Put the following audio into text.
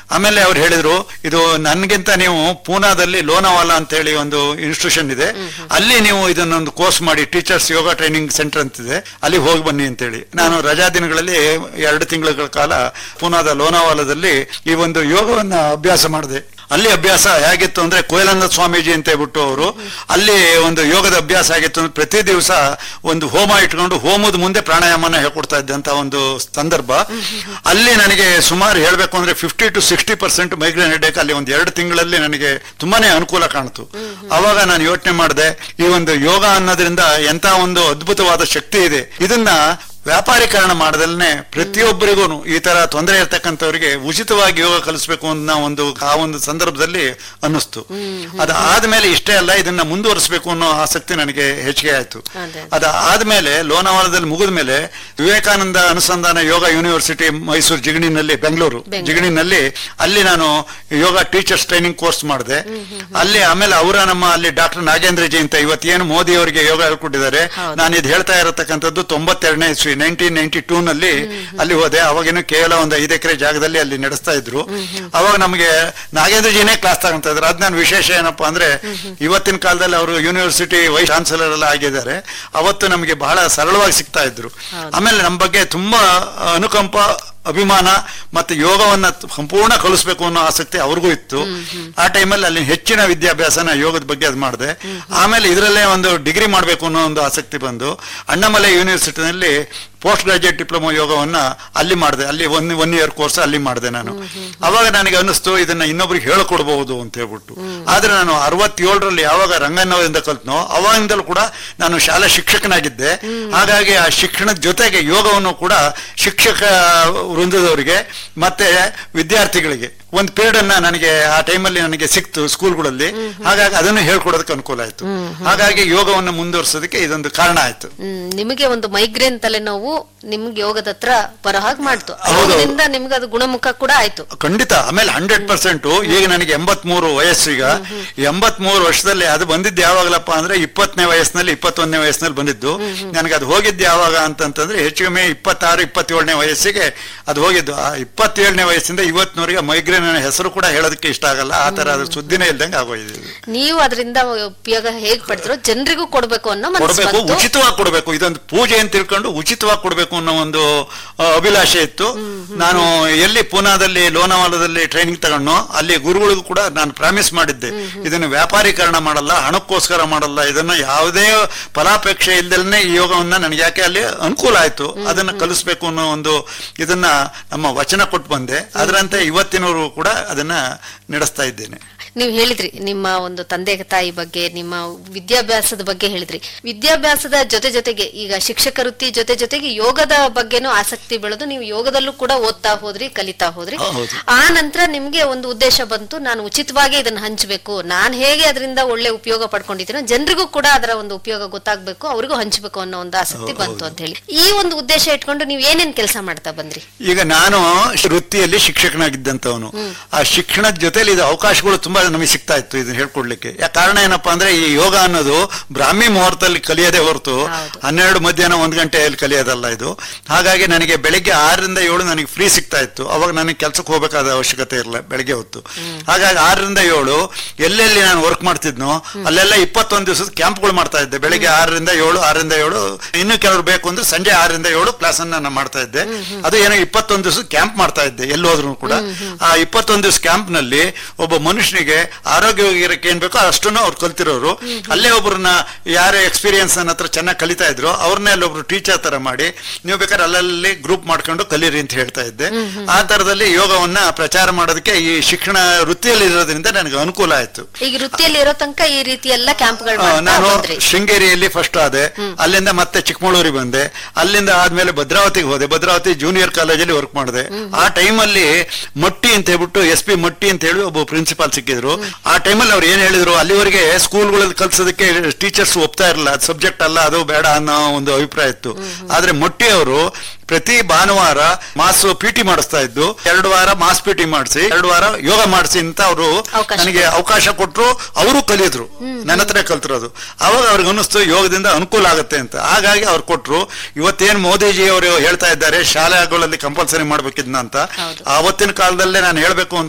ಆಮೇಲೆ ಅವ್ರು ಹೇಳಿದ್ರು ಇದು ನನ್ಗಿಂತ ನೀವು ಪೂನಾದಲ್ಲಿ ಲೋನಾವಾಲಾ ಅಂತ ಹೇಳಿ ಒಂದು ಇನ್ಸ್ಟಿಟ್ಯೂಷನ್ ಇದೆ ಅಲ್ಲಿ ನೀವು ಇದನ್ನೊಂದು ಕೋರ್ಸ್ ಮಾಡಿ ಟೀಚರ್ಸ್ ಯೋಗ ಟ್ರೈನಿಂಗ್ ಸೆಂಟರ್ ಅಂತಿದೆ ಅಲ್ಲಿ ಹೋಗಿ ಬನ್ನಿ ಅಂತೇಳಿ ನಾನು ರಜಾ ದಿನಗಳಲ್ಲಿ ಎರಡು ತಿಂಗಳ ಕಾಲ ಪೂನಾದ ಲೋನಾವಾಲಾದಲ್ಲಿ ಈ ಒಂದು ಯೋಗವನ್ನ ಅಭ್ಯಾಸ ಮಾಡಿದೆ ಅಲ್ಲಿ ಅಭ್ಯಾಸ ಹೇಗಿತ್ತು ಅಂದ್ರೆ ಕೋಯಲಾನಂದ ಸ್ವಾಮೀಜಿ ಅಂತ ಹೇಳ್ಬಿಟ್ಟು ಅವರು ಅಲ್ಲಿ ಒಂದು ಯೋಗದ ಅಭ್ಯಾಸ ಆಗಿತ್ತು ಅಂದ್ರೆ ಪ್ರತಿ ದಿವಸ ಒಂದು ಹೋಮ ಇಟ್ಕೊಂಡು ಹೋಮದ ಮುಂದೆ ಪ್ರಾಣಾಯಾಮನ ಹೇಳ್ಕೊಡ್ತಾ ಇದ್ದಂತ ಒಂದು ಸಂದರ್ಭ ಅಲ್ಲಿ ನನಗೆ ಸುಮಾರು ಹೇಳ್ಬೇಕು ಅಂದ್ರೆ fifty to sixty percent migraine headache ಅಲ್ಲಿ ಒಂದು ಎರಡು ತಿಂಗಳಲ್ಲಿ ನನಗೆ ತುಂಬಾನೇ ಅನುಕೂಲ ಕಾಣ್ತು ಅವಾಗ ನಾನು ಯೋಚನೆ ಮಾಡಿದೆ ಈ ಒಂದು ಯೋಗ ಅನ್ನೋದ್ರಿಂದ ಎಂತ ಒಂದು ಅದ್ಭುತವಾದ ಶಕ್ತಿ ಇದೆ ಇದನ್ನ ವ್ಯಾಪಾರೀಕರಣ ಮಾಡದಲ್ಲೇ ಪ್ರತಿಯೊಬ್ಬರಿಗೂ ಈ ತರ ತೊಂದರೆ ಇರ್ತಕ್ಕಂಥವ್ರಿಗೆ ಉಚಿತವಾಗಿ ಯೋಗ ಕಲಿಸ್ಬೇಕು ಅನ್ನೋ ಒಂದು ಆ ಒಂದು ಸಂದರ್ಭದಲ್ಲಿ ಅನ್ನಿಸ್ತು ಅದಾದ್ಮೇಲೆ ಇಷ್ಟೇ ಅಲ್ಲ ಇದನ್ನ ಮುಂದುವರಿಸಬೇಕು ಅನ್ನೋ ಆಸಕ್ತಿ ನನಗೆ ಹೆಚ್ಚಿಗೆ ಆಯ್ತು ಅದೇ. ಅದಾದ್ಮೇಲೆ ಲೋನಾವಾಲದಲ್ಲಿ ಮುಗಿದ ಮೇಲೆ ವಿವೇಕಾನಂದ ಅನುಸಂಧಾನ ಯೋಗ ಯೂನಿವರ್ಸಿಟಿ ಮೈಸೂರು ಜಿಗಣಿನಲ್ಲಿ ಬೆಂಗಳೂರು ಬೆಂಗಳೂರು. ಜಿಗಣಿನಲ್ಲಿ ಅಲ್ಲಿ ನಾನು ಯೋಗ ಟೀಚರ್ಸ್ ಟ್ರೈನಿಂಗ್ ಕೋರ್ಸ್ ಮಾಡಿದೆ ಅಲ್ಲಿ ಆಮೇಲೆ ಅವರ ನಮ್ಮ ಅಲ್ಲಿ ಡಾಕ್ಟರ್ ನಾಗೇಂದ್ರ ಜಿ ಅಂತ ಇವತ್ತೇನು ಮೋದಿ ಅವರಿಗೆ ಯೋಗ ಹೇಳ್ಕೊಟ್ಟಿದ್ದಾರೆ ಹೌದು. ನಾನು ಇದು ಹೇಳ್ತಾ ಇರತಕ್ಕಂಥದ್ದು ತೊಂಬತ್ತೆರಡನೇ ಇಸ್ವಿ ನೈನ್ಟೀನ್ ನೈನ್ಟಿ ಟೂ ನಲ್ಲಿ ಅಲ್ಲಿ ಹೋದೆ ಅವಾಗಿನ್ನು ಕೇವಲ ಒಂದು ಐದು ಎಕರೆ ಜಾಗದಲ್ಲಿ ಅಲ್ಲಿ ನಡೆಸ್ತಾ ಇದ್ರು ಅವಾಗ ನಮಗೆ ನಾಗೇಂದ್ರ ಜಿನೇ ಕ್ಲಾಸ್ ತಗೊಂತ ಇದ್ರು ಅದ್ ನಾನು ವಿಶೇಷ ಏನಪ್ಪಾ ಅಂದ್ರೆ ಇವತ್ತಿನ ಕಾಲದಲ್ಲಿ ಅವರು ಯೂನಿವರ್ಸಿಟಿ ವೈಸ್ ಚಾನ್ಸಲರ್ ಎಲ್ಲ ಆಗಿದ್ದಾರೆ ಅವತ್ತು ನಮಗೆ ಬಹಳ ಸರಳವಾಗಿ ಸಿಗ್ತಾ ಇದ್ರು ಆಮೇಲೆ ನಮ್ಮ ಬಗ್ಗೆ ತುಂಬಾ ಅನುಕಂಪ ಅಭಿಮಾನ ಮತ್ತೆ ಯೋಗವನ್ನ ಸಂಪೂರ್ಣ ಕಲಿಸ್ಬೇಕು ಅನ್ನೋ ಆಸಕ್ತಿ ಅವ್ರಿಗೂ ಇತ್ತು ಆ ಟೈಮಲ್ಲಿ ಅಲ್ಲಿ ಹೆಚ್ಚಿನ ವಿದ್ಯಾಭ್ಯಾಸನ ಯೋಗದ ಬಗ್ಗೆ ಅದು ಮಾಡಿದೆ ಆಮೇಲೆ ಇದರಲ್ಲೇ ಒಂದು ಡಿಗ್ರಿ ಮಾಡಬೇಕು ಅನ್ನೋ ಒಂದು ಆಸಕ್ತಿ ಬಂದು ಅಣ್ಣಾಮಲೈ ಯೂನಿವರ್ಸಿಟಿನಲ್ಲಿ ಪೋಸ್ಟ್ ಗ್ರಾಜುಯೇಟ್ ಡಿಪ್ಲೊಮಾ ಯೋಗವನ್ನ ಅಲ್ಲಿ ಮಾಡಿದೆ ಅಲ್ಲಿ ಒನ್ ಒನ್ ಇಯರ್ ಕೋರ್ಸ್ ಅಲ್ಲಿ ಮಾಡಿದೆ ನಾನು ಅವಾಗ ನನಗೆ ಅನ್ನಿಸ್ತು ಇದನ್ನ ಇನ್ನೊಬ್ರಿಗೆ ಹೇಳ್ಕೊಡ್ಬಹುದು ಅಂತ ಹೇಳ್ಬಿಟ್ಟು ಆದ್ರೆ ನಾನು ಅರವತ್ತೇಳರಲ್ಲಿ ಯಾವಾಗ ರಂಗನ್ನವರಿಂದ ಕಲ್ತ್ನೋ ಅವಾಗಿಂದಲೂ ಕೂಡ ನಾನು ಶಾಲಾ ಶಿಕ್ಷಕನಾಗಿದ್ದೆ ಹಾಗಾಗಿ ಆ ಶಿಕ್ಷಣದ ಜೊತೆಗೆ ಯೋಗವನ್ನು ಕೂಡ ಶಿಕ್ಷಕ ವೃಂದದವರಿಗೆ ಮತ್ತೆ ವಿದ್ಯಾರ್ಥಿಗಳಿಗೆ ಒಂದು ಪೀರಿಯಡ್ ಅನ್ನ ನನಗೆ ಆ ಟೈಮಲ್ಲಿ ನನಗೆ ಸಿಕ್ತು ಸ್ಕೂಲ್ಗಳಲ್ಲಿ ಹಾಗಾಗಿ ಅದನ್ನು ಹೇಳ್ಕೊಡೋದಕ್ಕೆ ಅನುಕೂಲ ಆಯ್ತು ಹಾಗಾಗಿ ಯೋಗವನ್ನು ಮುಂದುವರಿಸೋದಕ್ಕೆ ಇದೊಂದು ಕಾರಣ ಆಯ್ತು ಹ್ಮ್, ನಿಮಗೆ ಒಂದು ಮೈಗ್ರೇನ್ ತಲೆನೋವು ನಿಮ್ಗೆ ಯೋಗದ ಹತ್ರ ಬರೋ ಹಾಗೆ ಮಾಡ್ತು ಹೌದು. ಅದರಿಂದ ನಿಮ್ಗೆ ಅದು ಗುಣಮುಖ ಕೂಡ ಆಯ್ತು ಖಂಡಿತ ಆಮೇಲೆ ಹಂಡ್ರೆಡ್ ಪರ್ಸೆಂಟ್ ಈಗ ನನಗೆ ಎಂಬತ್ಮೂರು ವಯಸ್ಸೀಗ ಎಂಬತ್ಮೂರು ವರ್ಷದಲ್ಲಿ ಅದು ಬಂದಿದ್ದು ಯಾವಾಗಲಪ್ಪ ಅಂದ್ರೆ ಇಪ್ಪತ್ತನೇ ವಯಸ್ಸಿನಲ್ಲಿ ಇಪ್ಪತ್ತೊಂದನೇ ವಯಸ್ಸಿನಲ್ಲಿ ಬಂದಿದ್ದು ನನಗೆ ಅದು ಹೋಗಿದ್ದು ಯಾವಾಗ ಅಂತಂತಂದ್ರೆ ಹೆಚ್ಚು ಕಮ್ಮಿ ಇಪ್ಪತ್ತಾರು ಇಪ್ಪತ್ತೇಳನೇ ವಯಸ್ಸಿಗೆ ಅದು ಹೋಗಿದ್ದು ಆ ಇಪ್ಪತ್ತೇಳನೇ ವಯಸ್ಸಿಂದ ಇವತ್ತಿನವರೆಗೆ ಮೈಗ್ರೇನ್ ಹೆಸರು ಕೂಡ ಹೇಳೋದಕ್ಕೆ ಇಷ್ಟ ಆಗಲ್ಲ ಆ ತರ ಅದ್ರ ಸುದ್ದಿನೇ ಇಲ್ದಂಗೆ ಆಗೋಯ್ತು ನೀವು ಅದರಿಂದ ಉಪಯೋಗ ಹೇಗ್ ಪಡೆದ್ರು ಜನರಿಗೂ ಕೊಡ್ಬೇಕು ಅನ್ನೋ ಮನಸ್ಸು ಕೊಡಬೇಕು ಬಂತು ಉಚಿತವಾಗಿ ಕೊಡಬೇಕು ಇದೊಂದು ಪೂಜೆ ಅಂತ ತಿಳ್ಕೊಂಡು ಉಚಿತವಾಗಿ ಕೊಡಬೇಕು ಅನ್ನೋ ಒಂದು ಆ, ಅಭಿಲಾಷೆ ಇತ್ತು ನಾನು ಎಲ್ಲಿ ಪೂನಾದಲ್ಲಿ ಲೋನಾವಾಲದಲ್ಲಿ ಟ್ರೈನಿಂಗ್ ತಗೊಂಡು ಅಲ್ಲಿ ಗುರುಗಳಿಗೂ ಕೂಡ ನಾನು ಪ್ರಾಮಿಸ್ ಮಾಡಿದ್ದೆ ಇದನ್ನು ವ್ಯಾಪಾರೀಕರಣ ಮಾಡಲ್ಲ ಹಣಕ್ಕೋಸ್ಕರ ಮಾಡಲ್ಲ ಇದನ್ನ ಯಾವುದೇ ಫಲಾಪೇಕ್ಷೆ ಇಲ್ದಲೇ ಈ ಯೋಗವನ್ನ ನನಗೆ ಯಾಕೆ ಅಲ್ಲಿ ಅನುಕೂಲ ಆಯ್ತು ಅದನ್ನ ಕಲಿಸ್ಬೇಕು ಅನ್ನೋ ಒಂದು ಇದನ್ನ ನಮ್ಮ ವಚನ ಕೊಟ್ಟು ಬಂದೆ ಅದರಂತೆ ಇವತ್ತಿನವರು ಕೂಡ ಅದನ್ನ ನಡೆಸ್ತಾ ಇದ್ದೇನೆ ನೀವು ಹೇಳಿದ್ರಿ ನಿಮ್ಮ ಒಂದು ತಂದೆ ತಾಯಿ ಬಗ್ಗೆ ನಿಮ್ಮ ವಿದ್ಯಾಭ್ಯಾಸದ ಬಗ್ಗೆ ಹೇಳಿದ್ರಿ ವಿದ್ಯಾಭ್ಯಾಸದ ಜೊತೆ ಜೊತೆಗೆ ಈಗ ಶಿಕ್ಷಕ ವೃತ್ತಿ ಜೊತೆ ಜೊತೆಗೆ ಯೋಗದ ಬಗ್ಗೆನೂ ಆಸಕ್ತಿ ಬೆಳೆದು ನೀವು ಯೋಗದಲ್ಲೂ ಕೂಡ ಓದ್ತಾ ಹೋದ್ರಿ ಕಲಿತಾ ಹೋದ್ರಿ ಹೌದು. ಆ ನಂತರ ನಿಮ್ಗೆ ಒಂದು ಉದ್ದೇಶ ಬಂತು ನಾನು ಉಚಿತವಾಗಿ ಇದನ್ನ ಹಂಚಬೇಕು ನಾನ್ ಹೇಗೆ ಅದರಿಂದ ಒಳ್ಳೆ ಉಪಯೋಗ ಪಡ್ಕೊಂಡಿದ್ದೀನೋ ಜನರಿಗೂ ಕೂಡ ಅದರ ಒಂದು ಉಪಯೋಗ ಗೊತ್ತಾಗ್ಬೇಕು ಅವ್ರಿಗೂ ಹಂಚಬೇಕು ಅನ್ನೋ ಒಂದು ಆಸಕ್ತಿ ಬಂತು ಅಂತ ಹೇಳಿ ಈ ಒಂದು ಉದ್ದೇಶ ಇಟ್ಕೊಂಡು ನೀವು ಏನೇನ್ ಕೆಲಸ ಮಾಡ್ತಾ ಬಂದ್ರಿ ಈಗ ನಾನು ವೃತ್ತಿಯಲ್ಲಿ ಶಿಕ್ಷಕನಾಗಿದ್ದಂತವನು ಆ ಶಿಕ್ಷಣದ ಜೊತೆಲಿ ಇದು ಅವಕಾಶಗಳು ತುಂಬಾ ನಮಗೆ ಸಿಗ್ತಾ ಇತ್ತು ಇದನ್ನ ಹೇಳ್ಕೊಡ್ಲಿಕ್ಕೆ ಯಾ ಕಾರಣ ಏನಪ್ಪಾ ಅಂದ್ರೆ ಈ ಯೋಗ ಅನ್ನೋದು ಬ್ರಾಹ್ಮಿ ಮುಹೂರ್ತದಲ್ಲಿ ಕಲಿಯೋದೇ ಹೊರತು ಹೌದು. ಹನ್ನೆರಡು ಮಧ್ಯಾಹ್ನ ಒಂದ್ ಗಂಟೆಯಲ್ಲಿ ಕಲಿಯೋದಲ್ಲ ಇದು ಹಾಗಾಗಿ ನನಗೆ ಬೆಳಿಗ್ಗೆ ಆರರಿಂದ ಏಳು ನನಗೆ ಫ್ರೀ ಸಿಗ್ತಾ ಇತ್ತು ಅವಾಗ ನನಗೆ ಕೆಲ್ಸಕ್ಕೆ ಹೋಗಬೇಕಾದ ಅವಶ್ಯಕತೆ ಇರಲಿಲ್ಲ ಬೆಳಿಗ್ಗೆ ಹೊತ್ತು ಹಾಗಾಗಿ ಆರರಿಂದ ಏಳು ಎಲ್ಲೆಲ್ಲಿ ನಾನು ವರ್ಕ್ ಮಾಡ್ತಿದ್ನೋ ಅಲ್ಲೆಲ್ಲ ಇಪ್ಪತ್ತೊಂದು ದಿವಸದ ಕ್ಯಾಂಪ್ಗಳು ಮಾಡ್ತಾ ಇದ್ದೆ ಬೆಳಿಗ್ಗೆ ಆರರಿಂದ ಏಳು ಆರರಿಂದ ಏಳು ಇನ್ನು ಕೆಲವರು ಬೇಕು ಅಂದ್ರೆ ಸಂಜೆ ಆರರಿಂದ ಏಳು ಕ್ಲಾಸ್ ಅನ್ನ ನಾನು ಮಾಡ್ತಾ ಇದ್ದೆ ಅದು ಏನೋ ಇಪ್ಪತ್ತೊಂದು ದಿವಸ ಕ್ಯಾಂಪ್ ಮಾಡ್ತಾ ಇದ್ದೆ ಎಲ್ಲೋದ್ರು ಕೂಡ ಆ ಇಪ್ಪತ್ತೊಂದು ದಿವಸ ಕ್ಯಾಂಪ್ ನಲ್ಲಿ ಒಬ್ಬ ಮನುಷ್ಯನಿಗೆ ಆರೋಗ್ಯವಾಗಿರಕ್ಕೆ ಏನ್ ಬೇಕೋ ಅಷ್ಟನ್ನು ಅವ್ರು ಕಲ್ತಿರೋರು ಅಲ್ಲೇ ಒಬ್ರನ್ನ ಯಾರು ಎಕ್ಸ್ಪೀರಿಯನ್ಸ್ ನನ್ನ ಹತ್ರ ಚೆನ್ನಾಗಿ ಕಲಿತಾ ಇದ್ರು ಅವ್ರನ್ನೇ ಅಲ್ಲೊಬ್ರು ಟೀಚರ್ ತರ ಮಾಡಿ ನೀವು ಬೇಕಾದ್ರೆ ಅಲ್ಲಲ್ಲಿ ಗ್ರೂಪ್ ಮಾಡ್ಕೊಂಡು ಕಲೀರಿ ಅಂತ ಹೇಳ್ತಾ ಇದ್ದೆ ಆ ತರದಲ್ಲಿ ಯೋಗವನ್ನ ಪ್ರಚಾರ ಮಾಡೋದಕ್ಕೆ ಈ ಶಿಕ್ಷಣ ವೃತ್ತಿಯಲ್ಲಿ ಇರೋದ್ರಿಂದ ನನಗೆ ಅನುಕೂಲ ಆಯ್ತು ಈಗ ವೃತ್ತಿಯಲ್ಲಿ ಇರೋ ತನಕ ಈ ರೀತಿ ಎಲ್ಲ ಕ್ಯಾಂಪ್ಗಳು ಆ, ನಾನು ಬಂದ್ರಿ ಶೃಂಗೇರಿಯಲ್ಲಿ ಫಸ್ಟ್ ಆದೆ ಅಲ್ಲಿಂದ ಮತ್ತೆ ಚಿಕ್ಕಮಗಳೂರಿಗೆ ಬಂದೆ ಅಲ್ಲಿಂದ ಆದ್ಮೇಲೆ ಭದ್ರಾವತಿಗೆ ಹೋದೆ ಭದ್ರಾವತಿ ಜೂನಿಯರ್ ಕಾಲೇಜಲ್ಲಿ ವರ್ಕ್ ಮಾಡಿದೆ ಆ ಟೈಮಲ್ಲಿ ಮಟ್ಟಿ ಅಂತ ಹೇಳ್ಬಿಟ್ಟು ಎಸ್ ಪಿ ಮಟ್ಟಿ ಅಂತ ಹೇಳಿ ಒಬ್ಬ ಪ್ರಿನ್ಸಿಪಾಲ್ ಸಿಕ್ಕಿದ್ರು ಆ ಟೈಮಲ್ಲಿ ಅವ್ರು ಏನ್ ಹೇಳಿದ್ರು ಅಲ್ಲಿವರೆಗೆ ಸ್ಕೂಲ್ಗಳಲ್ಲಿ ಕಲ್ಸೋದಕ್ಕೆ ಟೀಚರ್ಸ್ ಒಪ್ತಾ ಇರಲಿಲ್ಲ ಅದು ಸಬ್ಜೆಕ್ಟ್ ಅಲ್ಲ ಅದು ಬೇಡ ಅನ್ನೋ ಒಂದು ಅಭಿಪ್ರಾಯ ಇತ್ತು ಆದ್ರೆ ಮೊಟ್ಟಿ ಅವರು ಪ್ರತಿ ಭಾನುವಾರ ಮಾಸ್ ಪಿ ಟಿ ಮಾಡಿಸ್ತಾ ಇದ್ದು ಎರಡು ವಾರ ಮಾಸ್ ಪಿ ಟಿ ಮಾಡಿಸಿ ಎರಡು ವಾರ ಯೋಗ ಮಾಡಿಸಿ ಅಂತ ಅವರು ಅವಕಾಶ ನನಗೆ ಅವಕಾಶ ಕೊಟ್ಟರು ಅವರು ಕಲಿದ್ರು ನನ್ನ ಹತ್ರ ಕಲ್ತಿರೋದು ಅವಾಗ ಅವ್ರಿಗೆ ಅನ್ನಿಸ್ತು ಯೋಗದಿಂದ ಅನುಕೂಲ ಆಗುತ್ತೆ ಅಂತ ಹಾಗಾಗಿ ಅವ್ರು ಕೊಟ್ರು ಇವತ್ತೇನ್ ಮೋದಿಜಿ ಅವರು ಹೇಳ್ತಾ ಇದ್ದಾರೆ ಶಾಲೆಗಳಲ್ಲಿ ಕಂಪಲ್ಸರಿ ಮಾಡ್ಬೇಕಿದ್ನ ಅಂತ ಹೌದು. ಆವತ್ತಿನ ಕಾಲದಲ್ಲೇ ನಾನು ಹೇಳ್ಬೇಕು